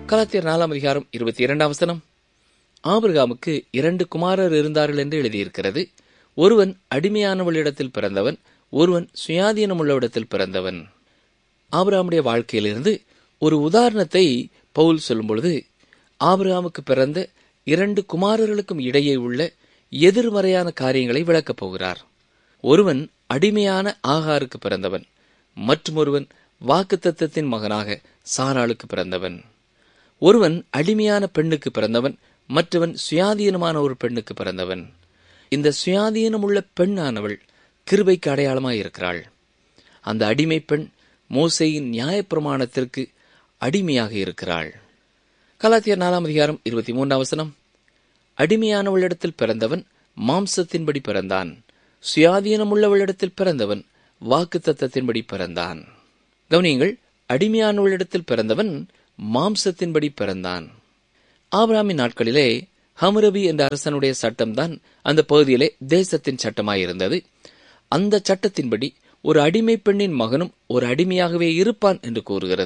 கலாத்தியர் நாலாம் அதிகாரம் இருபத்தி இரண்டாம் வசனம் ஆபிரகாமுக்கு இரண்டு குமாரர் இருந்தார்கள் என்று எழுதியிருக்கிறது ஒருவன் அடிமையானவளிடத்தில் பிறந்தவன் ஒருவன் சுயாதீனமுள்ளவிடத்தில் பிறந்தவன் ஆபிரகாமுடைய வாழ்க்கையிலிருந்து ஒரு உதாரணத்தை பவுல் சொல்லும் பொழுது ஆபிரகாமுக்கு பிறந்த இரண்டு குமாரர்களுக்கும் இடையே உள்ள எதிர்மறையான காரியங்களை விளக்கப் போகிறார் ஒருவன் அடிமையான ஆகாருக்கு பிறந்தவன் மற்றும் ஒருவன் வாக்குத்தத்தத்தின் மகனாக சாராளுக்கு பிறந்தவன் ஒருவன் அடிமையான பெண்ணுக்கு பிறந்தவன் மற்றவன் சுயாதீனமான ஒரு பெண்ணுக்கு பிறந்தவன் இந்த சுயாதீனமுள்ள பெண்ணானவள் கிருபைக்கு அடையாளமாய் இருக்கிறாள் அந்த அடிமை பெண் மோசையின் நியாயப்பிரமாணத்திற்கு அடிமையாக இருக்கிறாள் கலாத்தியர் நாலாம் அதிகாரம் இருபத்தி மூன்றாம் வசனம் அடிமையானவளிடத்தில் பிறந்தவன் மாம்சத்தின்படி பிறந்தான் சுயாதீனமுள்ளவளிடத்தில் பிறந்தவன் வாக்கு தத்தத்தின்படி பிறந்தான் கவனியங்கள் அடிமையானவளிடத்தில் பிறந்தவன் மாம்சத்தின்படி பிறந்தான் ஆபிராமின் நாட்களிலே ஹமுரபி என்ற அரசனுடைய சட்டம்தான் அந்த பகுதியிலே தேசத்தின் சட்டமாயிருந்தது அந்த சட்டத்தின்படி ஒரு அடிமை பெண்ணின் மகனும் ஒரு அடிமையாகவே இருப்பான் என்று கூறுகிறது